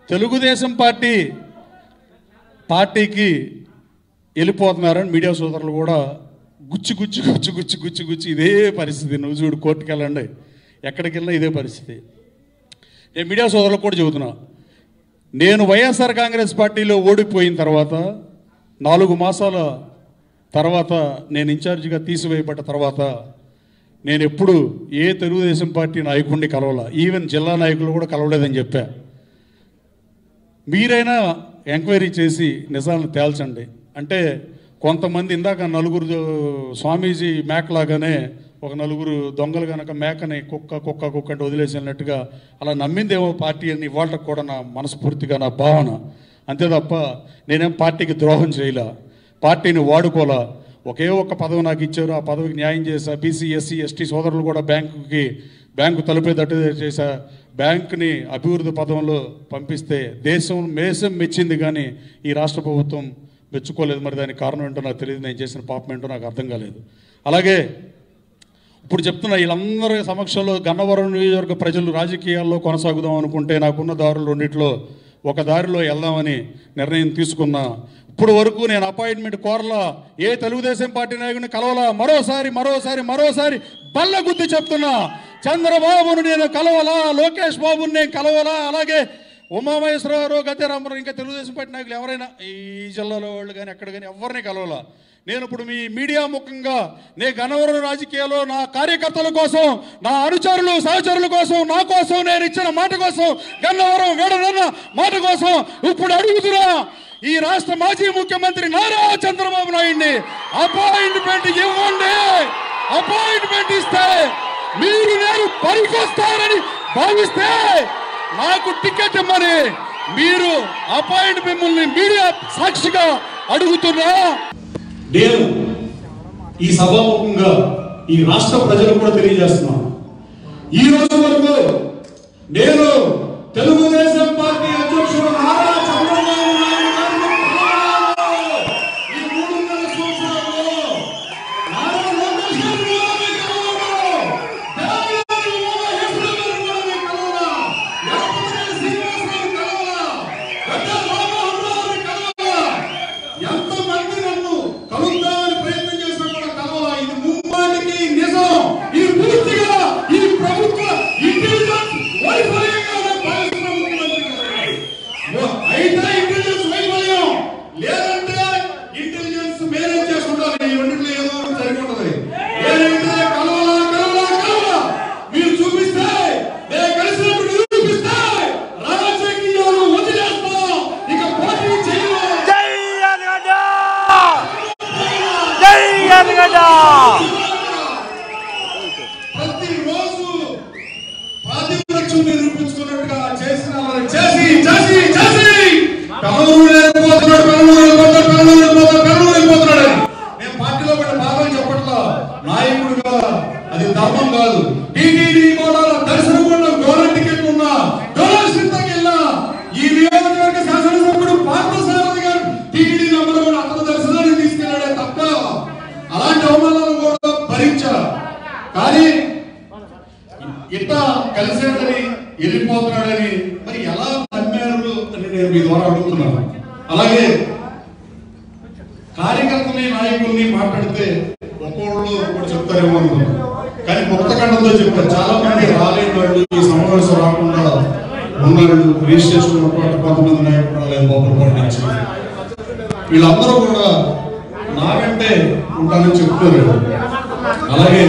Telugu Desam party పార్టీకి వెళ్ళిపోతున్నారని media సోదరులు కూడా గుచ్చి గుచ్చి గుచ్చి గుచ్చి గుచ్చి గుచ్చి ఇదే పరిస్థితి నువ్వు చూడు కోర్టుకి వెళ్ళండి ఎక్కడికి వెళ్ళినా ఇదే పరిస్థితి నేను మీడియా సోదరులకు కూడా చెబుతున్నా నేను వైఎస్ఆర్ కాంగ్రెస్ పార్టీలో ఓడిపోయిన తర్వాత నాలుగు మాసాల తర్వాత నేను ఇన్ఛార్జిగా తీసివేయబడ్డ తర్వాత నేను ఎప్పుడు ఏ తెలుగుదేశం పార్టీ నాయకుడిని కలవాల ఈవెన్ జిల్లా నాయకులు కూడా కలవలేదని చెప్పా మీరైనా ఎంక్వైరీ చేసి నిజాలను తేల్చండి అంటే కొంతమంది ఇందాక నలుగురు స్వామీజీ మేకలాగానే ఒక నలుగురు దొంగలు కనుక మేకని కుక్క కుక్క కుక్క అంటే వదిలేసినట్టుగా అలా నమ్మిందేమో పార్టీ అని ఇవాళ కూడా నా మనస్ఫూర్తిగా నా భావన అంతే తప్ప నేనేం పార్టీకి ద్రోహం చేయలా పార్టీని వాడుకోలా ఒకే ఒక్క పదవి నాకు ఇచ్చారు ఆ పదవికి న్యాయం చేశా బీసీ ఎస్సీ ఎస్టీ సోదరులు కూడా బ్యాంకుకి బ్యాంకు తలుపేటట్టు చేశా బ్యాంకుని అభివృద్ధి పదంలో పంపిస్తే దేశం మేసం మెచ్చింది కానీ ఈ రాష్ట్ర ప్రభుత్వం మెచ్చుకోలేదు మరి దానికి కారణం ఏంటో నాకు తెలియదు నేను చేసిన పాపం ఏంటో నాకు అర్థం కాలేదు అలాగే ఇప్పుడు చెప్తున్నా వీళ్ళందరి సమక్షంలో గన్నవరం నియోజకవర్గ ప్రజలు రాజకీయాల్లో కొనసాగుదాం అనుకుంటే నాకున్న దారులు రెండిట్లో ఒక దారిలో వెళ్దామని నిర్ణయం తీసుకున్నా ఇప్పుడు వరకు నేను అపాయింట్మెంట్ కోరలా ఏ తెలుగుదేశం పార్టీ నాయకుడిని కలవలా మరోసారి మరోసారి మరోసారి బల్ల గుద్ది చెప్తున్నా చంద్రబాబును నేను కలవలా లోకేష్ బాబుని నేను కలవలా అలాగే ఉమామహేశ్వరరావు గద్దెరామరావు ఇంకా తెలుగుదేశం పార్టీ నాయకులు ఎవరైనా ఈ జిల్లాలో వాళ్ళు కానీ ఎక్కడ కానీ ఎవరిని కలవలా నేను ఇప్పుడు మీ మీడియా ముఖంగా నే గనవరం రాజకీయాల్లో నా కార్యకర్తల కోసం నా అనుచరులు సహచరుల కోసం నా కోసం నేను ఇచ్చిన మాట కోసం గన్నవరం వేడనన్న మాట కోసం ఇప్పుడు అడుగుతున్నా ఈ రాష్ట్ర మాజీ ముఖ్యమంత్రి నారా చంద్రబాబు నాయుడిని అపాయింట్మెంట్ ఇవ్వండి అపాయింట్మెంట్ ఇస్తే మీరు నేను పనికొస్తారని భావిస్తే నాకు టికెట్ ఇమ్మని మీరు అపాయింట్ మిమ్మల్ని మీడియా సాక్షిగా అడుగుతున్నా నేను ఈ సభాముఖంగా ఈ రాష్ట్ర ప్రజలకు కూడా తెలియజేస్తున్నాను ఈ రోజు వరకు నేను తెలుగుదేశం పార్టీ అధ్యక్షుడు నారా చంద్రబాబు నాయుడు గారిని కలవలేదు. ఈ మూడున్నర సంవత్సరాల్లో నారా లోకేష్ గారిని కూడా నేను కలవలేదు. దేవినేని ఉమామహేశ్వర గారిని కూడా నేను కలవలా. ఎర్రపల్లి శ్రీనివాసరావుని కలవలా. గడ్డ రామ్మోహన్ రావుని కలవలా. ఎంతమంది నన్ను కలుద్దామని ప్రయత్నం చేసినా కూడా కలవలా ఇది ముమ్మాటికి నిజం ఇది పూర్తిగా ఈ ప్రభుత్వ ఇంటెలిజెన్స్ వైఫల్యంగా నేను భావిస్తున్నా ముఖ్యమంత్రి గారు. ఓ- అయితే ఇంటెలిజెన్స్ వైఫల్యం లేదంటే ఇంటెలిజెన్స్ మేనేజ్ చేసుకుంటారు ఈ రెండింటిలో ఏదో ఒకటి సరిపోతుంది లేదంటే కలవలా కలవలా కలవలా మీరు చూపిస్తే నేను కలిసినట్టు నిరూపిస్తే రాజకీయాలు వదిలేస్తాం ఇక పోటీ చేయడం జై యాదగడ్డ జై యాదగడ్డ ప్రతిరోజు ప్రాతిపక్షం నిరూపించుకున్నట్టుగా చేసిన వాళ్ళని చేసి చేసి చేసి కమలూరు వెళ్ళిపోతున్నాడు కమలూరు వెళ్ళిపోతాడు కమలూరు వెళ్ళిపోతాడు కమలూరు వెళ్ళిపోతున్నాడు అని. నేను పార్టీలో పడిన బాధలు చెప్పట్లా నాయకుడిగా అది ధర్మం కాదు టీటీడీ కూడా దర్శనం కూడా గవర్నమెంట్ టికెట్ ఉన్నా గవర్నమెంట్ వెళ్ళినా ఈ నియోజకవర్గ శాసనసభ్యుడు పార్థసారథి గారు టీటీడీ నంబర్ కూడా అతని దర్శనానికి తీసుకెళ్ళాడే తప్ప అలాంటి అవమానాలు కూడా భరించా కానీ ఇట్లా కలిసేదని వెళ్ళిపోతున్నాడని మరి ఎలా నమ్మారు అని నేను మీ ద్వారా అడుగుతున్నాను అలాగే కార్యకర్తని నాయకుల్ని మాట్లాడితే ఒక్కోళ్ళు ఒక్కడు చెప్తారేమో అనుకున్నాను కానీ కొత్త ఖండంతో చెప్పారు చాలా మంది రాలేని వాళ్ళు ఈ సమావేశం రాకుండా ఉన్నాళ్ళు రిజిస్ట్రేషన్ ఉన్నటువంటి కొంతమంది నాయకులు రాలేదు బొబ్బలపాటి నుంచి వీళ్ళందరూ కూడా నాకంటే ఉంటానని చెప్తున్నారు అలాగే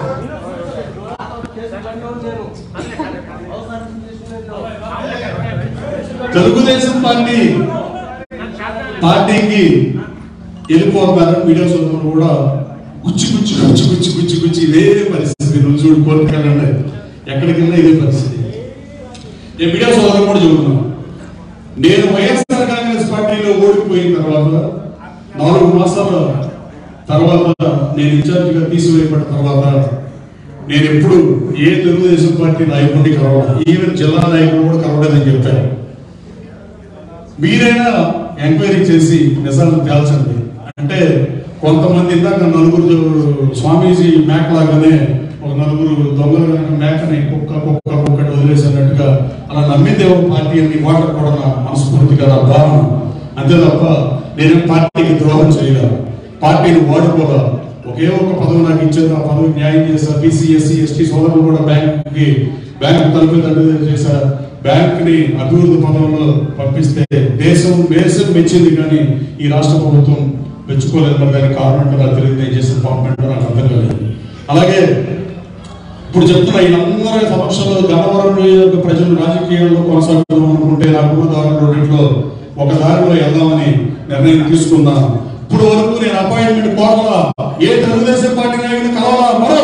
తెలుగుదేశం పార్టీ పార్టీకి వెళ్ళిపోతారని మీడియా సోదరులు కూడా గుచ్చి గుచ్చి గుచ్చి గుచ్చి గుచ్చి గుచ్చి ఇదే పరిస్థితి నువ్వు చూడు కోర్టుకి వెళ్ళండి ఎక్కడికి వెళ్ళినా ఇదే పరిస్థితి నేను మీడియా సోదరులు కూడా చెబుతున్నాను నేను వైఎస్ఆర్ కాంగ్రెస్ పార్టీలో ఓడిపోయిన తర్వాత నాలుగు మాసాల తర్వాత నేను ఇన్ఛార్జిగా తీసివేయబడిన తర్వాత నేను ఎప్పుడు ఏ తెలుగుదేశం పార్టీ నాయకుడిని కలవాలి ఈవెన్ జిల్లా నాయకుడు కూడా కలవలేదని చెప్పాను మీరైనా ఎంక్వైరీ చేసి నిజాలను తేల్చండి అంటే కొంతమంది ఇందాక నలుగురు స్వామీజీ మేకలాగానే ఒక నలుగురు దొంగలు కనుక మేకని కుక్క కుక్క కుక్క అని వదిలేసినట్టుగా అలా నమ్మిందే ఒక పార్టీ అని వాటర్ కూడా నా మనస్ఫూర్తిగా నా భావన అంతే తప్ప నేను పార్టీకి ద్రోహం చేయగలను పార్టీని వాడుకోగా ఒకే ఒక పదవి నాకు ఇచ్చారు ఆ పదవి న్యాయం చేశారు బీసీ ఎస్సీ ఎస్టీ సోదరులు కూడా బ్యాంక్కి బ్యాంక్ తలుపు తల్లి చేశారు బ్యాంక్ ని అభివృద్ధి పదంలో పంపిస్తే దేశం దేశం మెచ్చింది కానీ ఈ రాష్ట్ర ప్రభుత్వం మెచ్చుకోలేదు మరి దానికి కారణం అంటే నాకు తెలియదు నేను చేసిన పాపమెంట్ నాకు అర్థం కాలేదు అలాగే ఇప్పుడు చెప్తున్నా వీళ్ళందరి సమక్షంలో గన్నవరం నియోజక ప్రజలు రాజకీయాల్లో కొనసాగుదాం అనుకుంటే నాకు దారులు రెండింటిలో ఒక దారిలో వెళ్దామని నిర్ణయం తీసుకున్నాను ఇప్పుడు వరకు నేను అపాయింట్మెంట్ కోరలా ఏ తెలుగుదేశం పార్టీ నాయకుని కలవాలా మరో